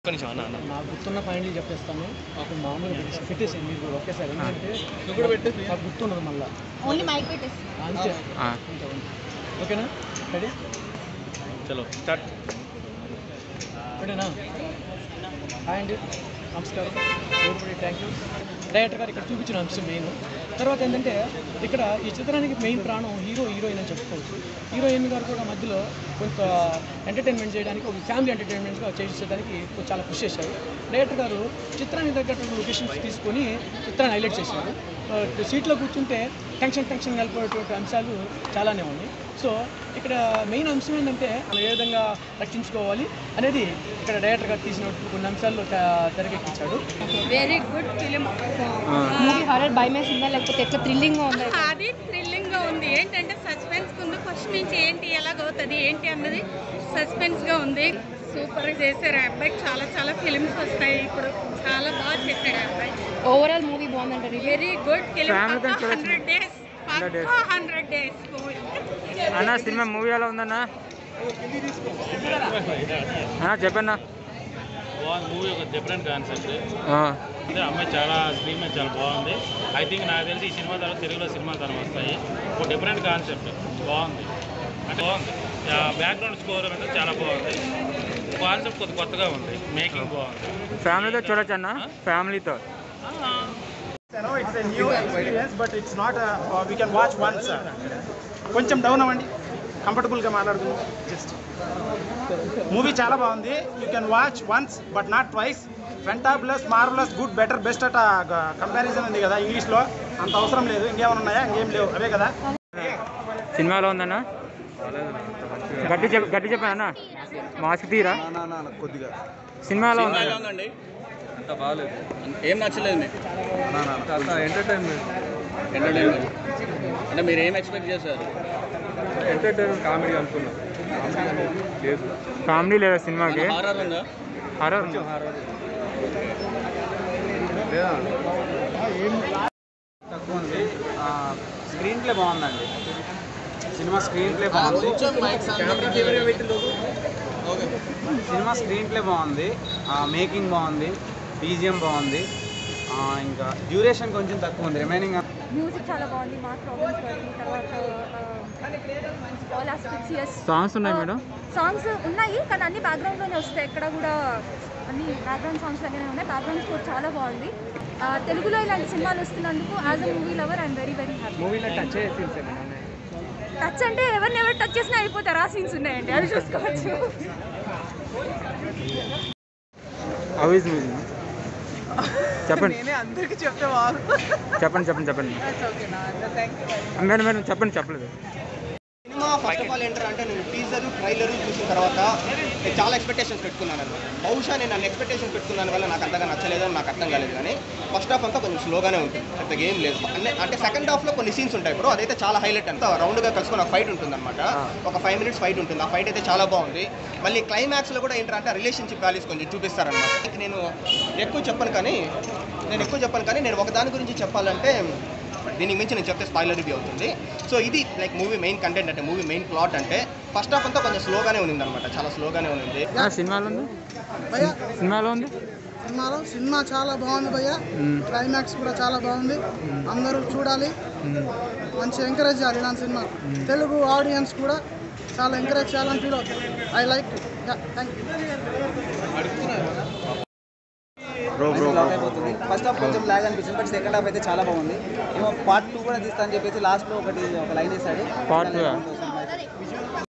ఒక్క నిమిషం అన్న అన్న నాకు గుర్తున్న పాయింట్లు చెప్పేస్తాను అప్పుడు మామూలుగా పెట్టేసి పెట్టేసాను మీరు కూడా ఒకేసారి ఎందుకంటే నాకు గుర్తున్నది మళ్ళీ ఓన్లీ మైక్ పెట్టేసి అంతే ఆ, అంతే ఓకేనా రెడీ చలో స్టార్ట్ ఓకేనా హాయ్ అండి నమస్కారం ఎవరిబడి థ్యాంక్ యూ డైరెక్టర్ గారు ఇక్కడ చూపించిన అంశం మెయిన్ తర్వాత ఏంటంటే ఇక్కడ ఈ చిత్రానికి మెయిన్ ప్రాణం హీరో హీరోయిన్ అని చెప్పుకోవచ్చు హీరోయిన్ గారు కూడా మధ్యలో కొంత ఎంటర్టైన్మెంట్ చేయడానికి ఒక ఫ్యామిలీ ఎంటర్టైన్మెంట్గా చేసేదానికి చాలా కృషి చేశారు డైరెక్టర్ గారు చిత్రానికి తగ్గట్టు లొకేషన్స్ తీసుకొని చిత్రాన్ని హైలైట్ చేశారు ఆ, సీట్లో కూర్చుంటే టెన్షన్ టెన్షన్ కలిపేటువంటి అంశాలు చాలానే ఉన్నాయి సో ఇక్కడ మెయిన్ అంశం ఏంటంటే మనం ఏ విధంగా రక్షించుకోవాలి అనేది ఇక్కడ డైరెక్టర్ గారు తీసిన కొన్ని అంశాల్లో తె- తెరకెక్కించాడు very good film movie horror భయం వేసిందా లేకపోతే ఎట్లా థ్రిల్లింగ్గా ఉందా అది థ్రిల్లింగ్ గా ఉంది ఏంటంటే సస్పెన్స్ ఉంది ఫస్ట్ నుంచి ఏంటి ఎలాగవుతుంది ఏంటి అన్నది సస్పెన్స్ గా ఉంది సూపర్ గా చేశారు ఆ అబ్బాయికి చాలా చాలా ఫిలిమ్స్ వస్తాయి ఇప్పుడు చాలా బాగా చేశాడు ఆ అబ్బాయి ఓవరాల్ మూవీ బాగుందంట review very good film Family తో చూడొచ్చు. హండ్రెడ్ డేస్ హండ్రెడ్ డేస్ అన్న సినిమా మూవీ ఎలా ఉందన్న అన్న చెప్పన్నా బాగుంది మూవీ ఒక డిఫరెంట్ కాన్సెప్ట్ ఆ, అంటే అమ్మాయి చాలా స్క్రీన్ మీద చాలా బాగుంది ఐ థింక్ నాకు తెలిసి ఈ సినిమా తర్వాత తెలుగులో సినిమా తరం వస్తాయి ఒక డిఫరెంట్ కాన్సెప్ట్ బాగుంది అంటే బాగుంది బ్యాక్గ్రౌండ్ స్కోర్ అంటే చాలా బాగుంది కాన్సెప్ట్ కొద్ది కొత్తగా ఉంది మేకింగ్ బాగుంది ఫ్యామిలీతో చూడొచ్చు అన్న ఫ్యామిలీతో You know, it's a new experience, but it's not a, uh, we can watch once. uh, కొంచెం డౌన్ అవ్వండి కంఫర్టబుల్గా మాట్లాడుకుందాం జస్ట్ మూవీ చాలా బాగుంది you can watch once but not twice fantabulous marvellous good better best అట comparison ఉంది కదా ఇంగ్లీష్లో అంత అవసరం లేదు ఇంకేమైనా ఉన్నాయా ఇంకేం లేవు అవే కదా సినిమాలో ఉందన్న గట్టి చెప్ప గట్టి చెప్పాను అన్న మాస్క్ తీరా కొద్దిగా సినిమాలో ఉందన్న అంత బాగాలేదు ఏం నచ్చలేదు మీకు ఎంటర్టైన్మెంట్ ఎంటర్టైన్మెంట్ అంటే మీరు ఏం ఎక్స్పెక్ట్ చేశారు ఎంటర్టైన్మెంట్ కామెడీ అనుకున్నాం లేదు కామెడీ లేదా సినిమాకి హారర్ ఉందా హర్రర్ లేదా తక్కువ ఉంది స్క్రీన్ ప్లే బాగుందండి సినిమా స్క్రీన్ ప్లే బాగుంది సినిమా స్క్రీన్ ప్లే బాగుంది మేకింగ్ బాగుంది బీజిఎం బాగుంది ఆ, ఇంకా డ్యూరేషన్ కొంచెం తక్కువ ఉంది రిమైనింగ్ మ్యూజిక్ చాలా బాగుంది మా ప్రాబ్లమ్స్ బాగుంది తర్వాత ఆల్ ఆస్పెక్ట్స్ ఎస్ సాంగ్స్ ఉన్నాయి మేడం సాంగ్స్ ఉన్నాయి కానీ అన్ని బ్యాక్గ్రౌండ్లోనే వస్తాయి ఎక్కడ కూడా అన్ని బ్యాక్గ్రౌండ్ సాంగ్స్ లాగానే ఉన్నాయి బ్యాక్గ్రౌండ్ స్కోర్ చాలా బాగుంది ఆ, తెలుగులో ఇలాంటి సినిమాలు వస్తున్నందుకు as a movie lover I'm very very happy మూవీలో టచ్ అయ్యే టచ్ అంటే ఎవరిని ఎవరు టచ్ చేసినా అయిపోతారు ఆ సీన్స్ ఉన్నాయండి అవి చూసుకోవచ్చు హౌ ఇస్ మూవీ చెప్పండి అందరికి చెప్తే బాగు చెప్పండి చెప్పండి చెప్పండి మేడం మేడం చెప్పండి చెప్పలేదు సినిమా ఫస్ట్ ఆఫ్ ఆల్ ఏంటంటే నేను టీజర్ ట్రైలర్ చూసిన తర్వాత నేను చాలా ఎక్స్పెక్టేషన్స్ పెట్టుకున్నాను అనమాట బహుశా నేను నన్ను ఎక్స్పెక్టేషన్ పెట్టుకున్నాను వల్ల నాకు అంతగా నచ్చలేదు అని నాకు అర్థం కాలేదు కానీ ఫస్ట్ హాఫ్ అంతా కొంచెం స్లోగానే ఉంటుంది పెద్దగా ఏం లేదు అంటే అంటే సెకండ్ హాఫ్లో కొన్ని సీన్స్ ఉంటాయి బ్రో అదైతే చాలా హైలైట్ అంతా రౌండ్గా కలుసుకుని ఒక ఫైట్ ఉంటుంది అనమాట ఒక ఫైవ్ మినిట్స్ ఫైట్ ఉంటుంది ఆ ఫైట్ అయితే చాలా బాగుంది మళ్ళీ క్లైమాక్స్లో కూడా ఏంటంటే రిలేషన్షిప్ వాల్యూస్ కొంచెం చూపిస్తారనమాట నేను ఎక్కువ చెప్పను కానీ నేను ఎక్కువ చెప్పను కానీ నేను ఒక దాని గురించి చెప్పాలంటే దీనికి మించి నేను చెప్తే స్పాయిలర్ రివ్యూ అవుతుంది సో ఇది లైక్ మూవీ మెయిన్ కంటెంట్ అంటే మూవీ మెయిన్ ప్లాట్ అంటే ఫస్ట్ హాఫ్ అంతా కొంచెం స్లోగానే ఉంది అనమాట చాలా స్లోగానే ఉంది ఆ, సినిమాలో ఉంది సినిమాలో ఉంది సినిమాలో సినిమా చాలా బాగుంది భయ్య మ్మ్. క్లైమాక్స్ కూడా చాలా బాగుంది అందరూ చూడాలి మ్మ్. మంచి ఎంకరేజ్ చేయాలి ఇలాంటి సినిమా తెలుగు ఆడియన్స్ కూడా చాలా ఎంకరేజ్ చేయాలని ఫీల్ అవుతుంది ఐ లైక్ థ్యాంక్ యూ అయిపోతుంది ఫస్ట్ హాఫ్ కొంచెం లాగ్ అనిపించింది బట్ సెకండ్ హాఫ్ అయితే చాలా బాగుంది ఏమో పార్ట్ టూ కూడా తీస్తా అని చెప్పేసి లాస్ట్లో ఒకటి ఒక లైన్ వేసాడు Part two ఆ? సినిమా